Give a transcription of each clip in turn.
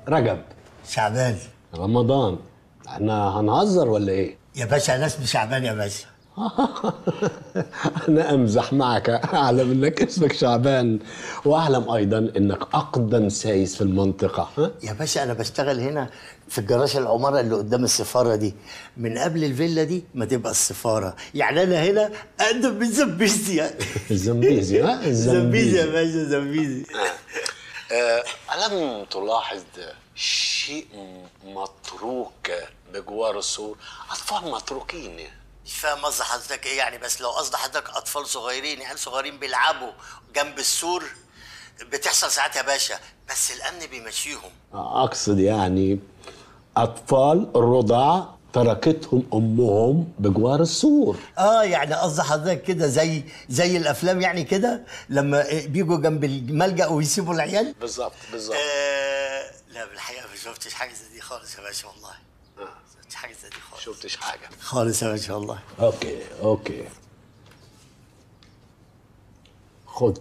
رجب شعبان رمضان احنا هنهزر ولا ايه؟ يا باشا انا اسمي شعبان يا باشا انا امزح معك اعلم انك اسمك شعبان واعلم ايضا انك اقدم سايس في المنطقه ها؟ يا باشا انا بشتغل هنا في الجراج العماره اللي قدام السفاره دي من قبل الفيلا دي ما تبقى السفاره يعني انا هنا اقدم من زمبيزي يعني الزمبيزي ها زمبيزي يا باشا زمبيزي أه ألم تلاحظ شيء متروك بجوار السور أطفال متروكين مش فاهم قصد حضرتك ايه يعني بس لو قصد حضرتك اطفال صغيرين عيال صغيرين بيلعبوا جنب السور بتحصل ساعات يا باشا بس الامن بيمشيهم أقصد يعني أطفال الرضع تركتهم أمهم بجوار السور اه يعني قصد حضرتك كده زي زي الافلام يعني كده لما بيجوا جنب الملجا ويسيبوا العيال بالظبط بالظبط آه لا بالحقيقه ما شفتش حاجه زي دي خالص يا باشا والله ما شفتش حاجه زي دي خالص شفتش حاجة خالص يا باشا والله أوكي أوكي خد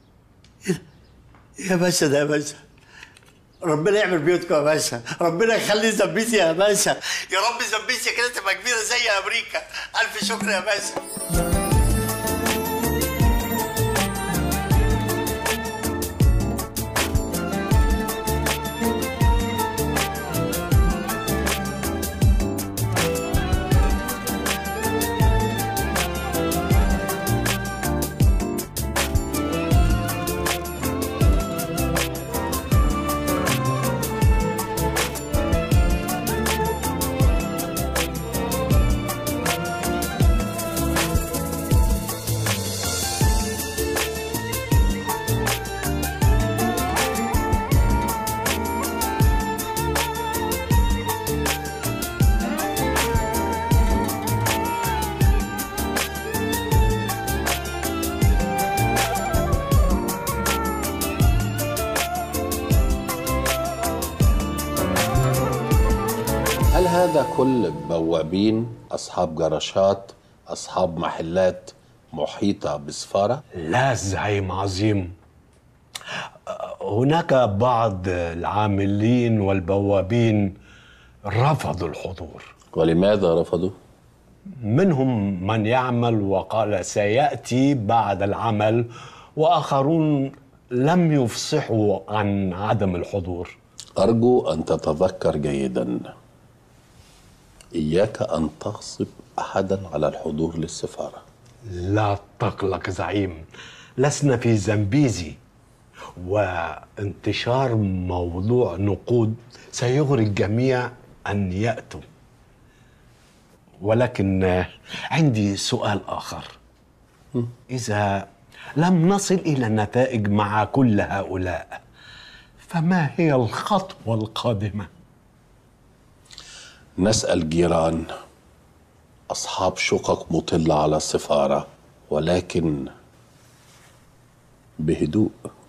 يا باشا ده يا باشا ربنا يعمل بيوتكم يا باشا ربنا يخلي زمبيسي يا باشا يا رب زمبيسي كده تبقى كبيره زي امريكا الف شكر يا باشا هل هذا كل بوابين أصحاب جراشات أصحاب محلات محيطة بسفارة؟ لا زعيم عظيم هناك بعض العاملين والبوابين رفضوا الحضور ولماذا رفضوا؟ منهم من يعمل وقال سياتي بعد العمل واخرون لم يفصحوا عن عدم الحضور أرجو أن تتذكر جيدا إياك أن تغصب أحدا على الحضور للسفارة لا تقلق زعيم لسنا في زنبيزي وانتشار موضوع نقود سيغري الجميع ان ياتوا ولكن عندي سؤال اخر اذا لم نصل الى نتائج مع كل هؤلاء فما هي الخطوه القادمه نسأل جيران أصحاب شقق مطلة على السفارة ولكن بهدوء